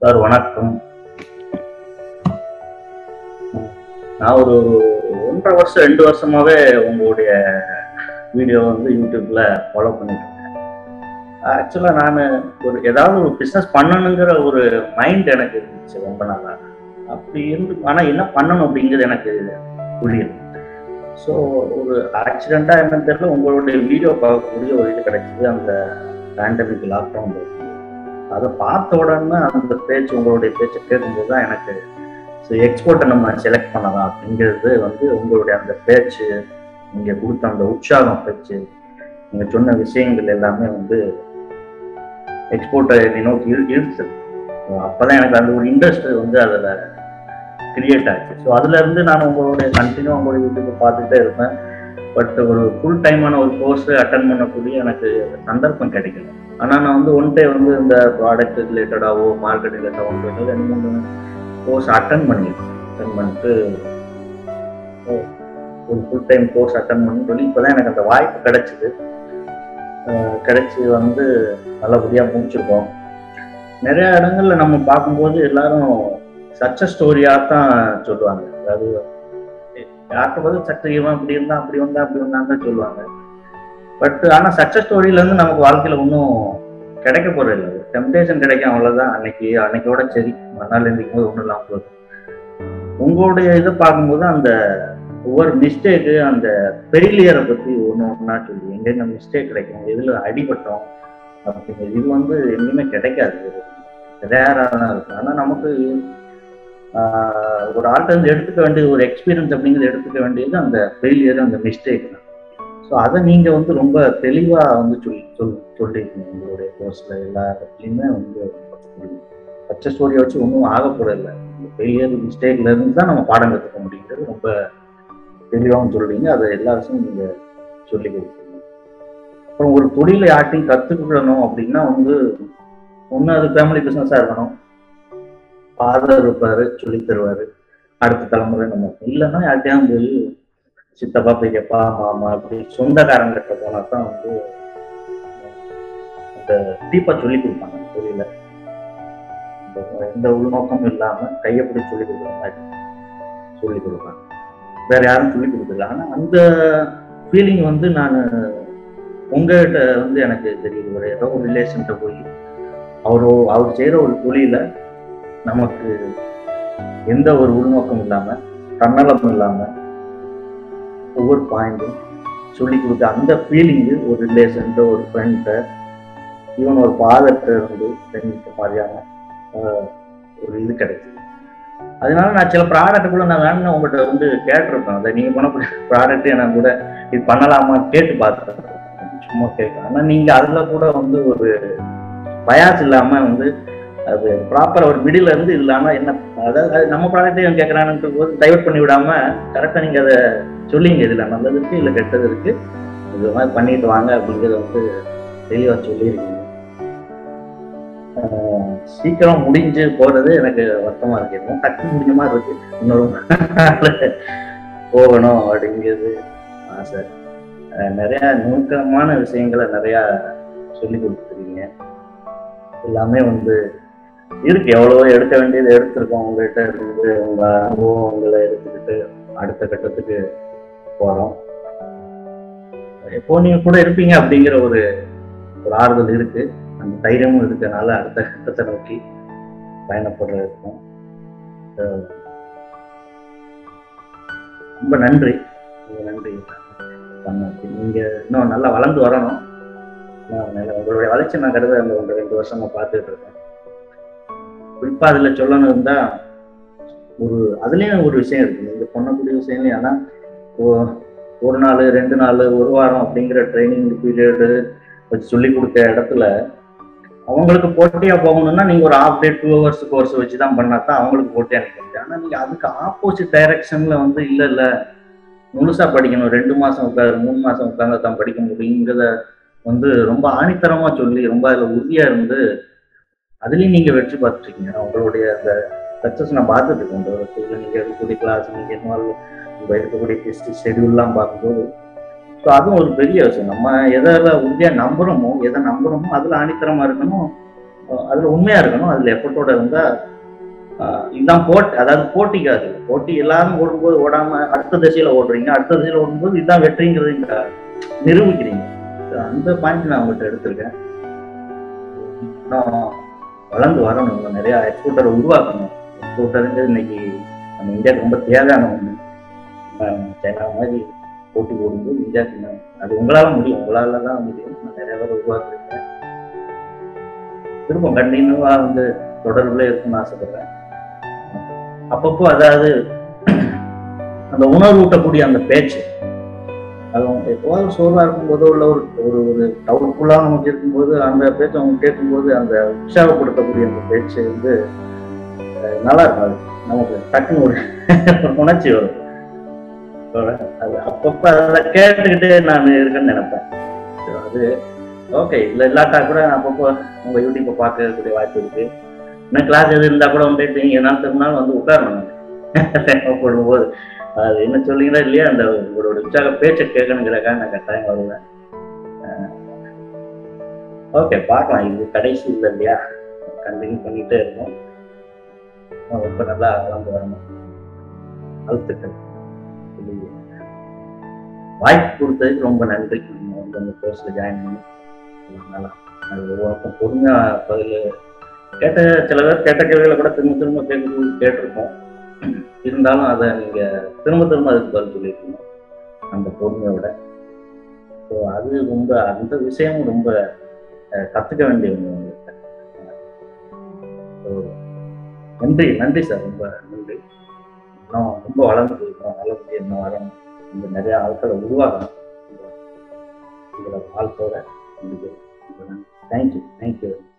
sir வணக்கம் நான் ஒரு ஒன்றரை வருஷம் ரெண்டு வருஷமாவே உங்களுடைய வீடியோ வந்து யூடியூப்ல ஃபாலோ பண்ணிட்டு இருக்கேன் ஆக்சுவலாக நான் ஒரு ஏதாவது ஒரு பிஸ்னஸ் பண்ணணுங்கிற ஒரு மைண்ட் எனக்கு இருந்துச்சு ரொம்ப நாளா அப்படி இருந்து ஆனால் என்ன பண்ணணும் அப்படிங்கிறது எனக்கு புரியல ஸோ ஒரு ஆக்சிடெண்ட்டாக என்னன்னு தெரியல உங்களுடைய வீடியோ பார்க்கக்கூடிய ஒரு இது கிடைச்சிது அந்த பேண்டமிக் லாக்டவுன் அதை பார்த்த உடனே அந்த பேச்சு உங்களுடைய பேச்சை கேட்கும்போது தான் எனக்கு ஸோ எக்ஸ்போர்ட்டை நம்ம செலக்ட் பண்ணலாம் அப்படிங்கிறது வந்து உங்களுடைய அந்த பேச்சு நீங்கள் கொடுத்த அந்த உற்சாகம் பேச்சு நீங்கள் சொன்ன விஷயங்கள் எல்லாமே வந்து எக்ஸ்போர்ட்டை நோக்கி இழு இழுத்துது அப்போதான் எனக்கு அந்த ஒரு இன்ட்ரெஸ்ட் வந்து அதில் கிரியேட் ஆச்சு ஸோ அதுலேருந்து நான் உங்களுடைய கண்டினியூ உங்களுடைய யூடியூப்பை பார்த்துட்டே இருப்பேன் பட் ஒரு ஃபுல் டைமான ஒரு கோர்ஸ் அட்டன் பண்ணக்கூடிய எனக்கு சந்தர்ப்பம் கிடைக்கல ஆனால் நான் வந்து ஒன் டே வந்து இந்த ப்ராடக்ட் ரிலேட்டடாவோ மார்க்கெட் ரிலேட்டடாவோ ரெண்டு மூணு கோர்ஸ் அட்டன் பண்ணியிருக்கேன் அட்டன் பண்ணிட்டு ஒரு ஃபுல் டைம் கோர்ஸ் அட்டன் பண்ணி சொல்லி இப்போ தான் எனக்கு அந்த வாய்ப்பு கிடைச்சிது கிடைச்சி வந்து நல்லபடியாக முடிச்சிருக்கோம் நிறைய இடங்கள்ல நம்ம பார்க்கும்போது எல்லாரும் சக்சஸ் ஸ்டோரியாக தான் சொல்லுவாங்க அதாவது யார்கிட்ட போது சக்சஸ் இவன் இப்படி இருந்தா அப்படி வந்தா அப்படி வந்தான்னு தான் சொல்லுவாங்க பட் ஆனால் சக்சஸ் ஸ்டோரியிலேருந்து நமக்கு வாழ்க்கையில் ஒன்றும் கிடைக்க போறது இல்லை டெம்டேஷன் கிடைக்கும் அவ்வளோதான் அன்னைக்கு அன்னைக்கோட சரி மறுநாள் எந்திக்கும் போது ஒன்றும் இல்லாமல் போகுது உங்களுடைய இதை பார்க்கும்போது அந்த ஒவ்வொரு மிஸ்டேக்கு அந்த ஃபெயிலியரை பற்றி ஒன்று ஒன்றா சொல்லி எங்கெங்க மிஸ்டேக் கிடைக்கும் எதில் அடிபட்டோம் அப்படிங்கிறது இது வந்து எங்கேயுமே கிடைக்காது ரேராக தான் இருக்கும் ஆனால் நமக்கு ஒரு ஆள்கிட்ட வந்து எடுத்துக்க வேண்டியது ஒரு எக்ஸ்பீரியன்ஸ் அப்படிங்கிறது எடுத்துக்க வேண்டியது அந்த ஃபெயிலியர் அந்த மிஸ்டேக் தான் ஸோ அதை நீங்கள் வந்து ரொம்ப தெளிவாக வந்து சொல்லி சொல் சொல்லியிருக்கீங்க உங்களுடைய கோர்ஸில் எல்லா இடத்துலையுமே வந்து பச்சை ஸ்டோரியை வச்சு ஒன்றும் ஆக போகிறதில்ல ஃபெயிலியர் மிஸ்டேக்ல இருந்து தான் நம்ம பாடம் கற்றுக்க முடியுங்கிறது ரொம்ப தெளிவாகவும் சொல்றீங்க அதை எல்லா விஷயமும் நீங்கள் சொல்லி கொடுக்குறீங்க அப்புறம் ஒரு தொழிலை யார்ட்டையும் கற்றுக்கிடணும் அப்படின்னா வந்து ஒன்று அது ஃபேமிலி பிஸ்னஸாக இருக்கணும் ஃபாதர் இருப்பாரு சொல்லி தருவாரு அடுத்த தலைமுறை நம்ம இல்லைன்னா யார்கிட்டயும் போய் சித்தப்பா பெரியப்பா மாமா அப்படி சொந்தக்காரங்கிட்ட போனா தான் வந்து அந்த டீப்பா சொல்லி கொடுப்பாங்க தொழில எந்த உள்நோக்கமும் இல்லாம கையப்படி சொல்லி கொடுக்குற மாதிரி சொல்லி கொடுப்பாங்க வேற யாரும் சொல்லி கொடுக்கல ஆனா அந்த ஃபீலிங் வந்து நான் உங்ககிட்ட வந்து எனக்கு தெரியுது ஒரு ஏதோ ஒரு ரிலேஷன்கிட்ட போய் அவரோ அவர் செய்யற ஒரு தொழில நமக்கு எந்த ஒரு உள்நோக்கம் இல்லாம தன்னலம் இல்லாம ஒவ்வொரு பாயிண்டும் சொல்லி கொடுத்த அந்த ஃபீலிங்கு ஒரு ரிலேஷன்ட்ட ஒரு ஃப்ரெண்ட்ட ஈவன் ஒரு ஃபாதர்கிட்ட இருந்து ஃப்ரெண்ட்கிட்ட மாதிரியான ஒரு இது கிடைக்குது அதனால நான் சில ப்ராடக்ட் கூட நான் வேணும்னு உங்கள்கிட்ட வந்து கேட்டிருப்பேன் அதை நீங்கள் பண்ணக்கூடிய ப்ராடக்ட் எனக்கு கூட இது பண்ணலாமா கேட்டு பார்த்துருக்கேன் சும்மா கேட்குறேன் ஆனால் நீங்கள் அதில் கூட வந்து ஒரு பயாஸ் இல்லாமல் வந்து அது ப்ராப்பர் ஒரு மிடில் இருந்து இல்லாம என்ன அதாவது அது நம்ம ப்ராடக்டையும் கேட்கறான்னு போது டைவர்ட் பண்ணி விடாம கரெக்டாக நீங்க அதை சொல்லிங்க இதுல நல்லது இருக்கு இல்லை கெட்டது இருக்கு இது மாதிரி பண்ணிட்டு வாங்க அப்படிங்கிறத வந்து தெளிவா சொல்லியிருக்கீங்க சீக்கிரம் முடிஞ்சு போறது எனக்கு வருத்தமா இருக்கு இன்னும் டக்கு முடிஞ்ச மாதிரி இருக்கு இன்னொரு போகணும் அப்படிங்கிறது ஆசை நிறைய நுணுக்கமான விஷயங்களை நிறைய சொல்லி கொடுத்துருக்கீங்க எல்லாமே வந்து இருக்கு எவ்வளவோ எடுக்க வேண்டியது எடுத்திருக்கோம் உங்ககிட்ட இருந்து உங்க அனுபவம் உங்களை எடுத்துக்கிட்டு அடுத்த கட்டத்துக்கு போறோம் எப்போ நீங்க கூட இருப்பீங்க அப்படிங்கிற ஒரு ஒரு ஆறுதல் இருக்கு அந்த தைரியமும் இருக்கனால அடுத்த கட்டத்தை நோக்கி பயணப்படுற இருக்கும் ரொம்ப நன்றி நன்றி நீங்க இன்னும் நல்லா வளர்ந்து வரணும் உங்களுடைய வளர்ச்சி நான் கருத அந்த ஒன்று ரெண்டு வருஷமா பார்த்துட்டு இருக்கேன் குறிப்பா அதுல சொல்லணும் இருந்தா ஒரு அதுலயும் ஒரு விஷயம் இருக்கு நீங்க பண்ணக்கூடிய விஷயம் ஆனா ஒரு நாள் ரெண்டு நாள் ஒரு வாரம் அப்படிங்கிற ட்ரைனிங் பீரியடு வச்சு சொல்லி கொடுத்த இடத்துல அவங்களுக்கு போட்டியா போகணும்னா நீங்க ஒரு half day two hours course வச்சு தான் பண்ணா தான் அவங்களுக்கு போட்டியா நிற்க முடியும் ஆனா நீங்க அதுக்கு ஆப்போசிட் டைரக்ஷன்ல வந்து இல்ல இல்ல முழுசா படிக்கணும் ரெண்டு மாசம் உட்காந்து மூணு மாசம் உட்காந்து தான் படிக்க முடியுங்கிறத வந்து ரொம்ப ஆணித்தரமா சொல்லி ரொம்ப அதுல உறுதியா இருந்து அதுலயும் நீங்க வெற்றி பார்த்துருக்கீங்க உங்களுடைய அந்த சக்சஸ் நான் பார்த்துட்டு இருக்கேன் உங்களோட நீங்க எடுக்கக்கூடிய கிளாஸ் நீங்க உங்க எடுக்கக்கூடிய டெஸ்ட் ஷெடியூல்லாம் பார்க்கும்போது ஸோ அதுவும் ஒரு பெரிய விஷயம் நம்ம எதில் உறுதியா நம்புறோமோ எதை நம்புறோமோ அதுல ஆணித்தரமா இருக்கணும் அஹ் அதுல உண்மையா இருக்கணும் அதுல எஃபர்ட்டோட இருந்தா ஆஹ் இதுதான் போட்டி அதாவது போட்டிக்காது போட்டி எல்லாரும் ஓடும்போது ஓடாம அடுத்த திசையில ஓடுறீங்க அடுத்த திசையில ஓடும்போது இதுதான் வெற்றிங்கிறது இங்க நிரூபிக்கிறீங்க So அந்த பாயிண்ட் நான் உங்கள்கிட்ட எடுத்திருக்கேன் இன்னும் வளர்ந்து வரணும் இன்னும் நிறைய எக்ஸ்போர்ட்டரை உருவாக்கணும் எக்ஸ்போர்ட்டருங்கிறது இன்னைக்கு நம்ம இந்தியாவுக்கு ரொம்ப தேவையான ஒண்ணு ஆஹ் சைனா மாதிரி போட்டி போடும்போது இந்தியாவுக்கு இன்னும் அது உங்களால முடியும் உங்களால தான் முடியும் இன்னும் நிறைய பேர் உருவாக்குறீங்க திரும்ப கண்டினியூவா வந்து தொடர்புல இருக்கும்னு ஆசைப்படுறேன் அப்பப்போ அதாவது அந்த உணர்வூட்டக்கூடிய அந்த பேச்சு அதுவும் எப்போவாவது சோர்வா இருக்கும்போதோ இல்லை ஒரு ஒரு ஒரு டவுட்ஃபுல்லாக நமக்கு இருக்கும்போது அந்த பேச்சு அவங்க கேட்கும்போது அந்த உற்சாகப்படுத்தக்கூடிய அந்த பேச்சு வந்து அஹ், நல்லா இருக்கும் அது நமக்கு டக்குன்னு ஒரு ஒரு உணர்ச்சி வரும் அது அப்பப்போ அதை கேட்டுக்கிட்டே நான் இருக்கேன்னு நினைப்பேன் So, அது ஓகே இல்லை இல்லாட்டா கூட அப்பப்போ உங்க யூடியூப்பை பார்க்கக்கூடிய வாய்ப்பு இருக்கு இன்னும் கிளாஸ் எது இருந்தா கூட வந்துட்டு நீங்க என்ன திரும்பினாலும் வந்து உட்காரணும் தேவைப்படும்போது அது என்ன சொல்றீங்களா இல்லையா அந்த உங்களோட உற்சாக பேச்சை கேட்கணுங்கிறக்காக நான் கட்டாயம் வருவேன் ஓகே பார்க்கலாம் இது கடைசி இல்லை இல்லையா கண்டினியூ பண்ணிட்டே இருக்கோம் இன்னும் ரொம்ப நல்லா வளர்ந்து வரணும் வாழ்த்துக்கள் இது வாய்ப்பு கொடுத்ததுக்கு ரொம்ப நன்றி நம்ம வந்து அந்த கோர்ஸ்ல ஜாயின் பண்ணி எல்லாம் நல்லா அது ஒவ்வொருக்கும் பொறுமையா பதில் கேட்ட சில பேர் கேட்ட கேள்விகளை கூட திரும்ப திரும்ப கேட்க கேட்டிருக்கோம் இருந்தாலும் அதை நீங்க திரும்ப திரும்ப அதுக்கு பதில் சொல்லியிருக்கணும் அந்த பொறுமையோட ஸோ அது ரொம்ப அந்த விஷயமும் ரொம்ப அஹ், கத்துக்க வேண்டிய ஒன்று உங்கள்கிட்ட ஸோ நன்றி நன்றி சார் ரொம்ப நன்றி இன்னும் ரொம்ப வளர்ந்து இருக்கோம் நல்லபடியாக இன்னும் வரணும் இந்த நிறைய ஆட்களை உருவாக்கணும் உங்களோட வாழ்த்தோட தேங்க்யூ தேங்க்யூ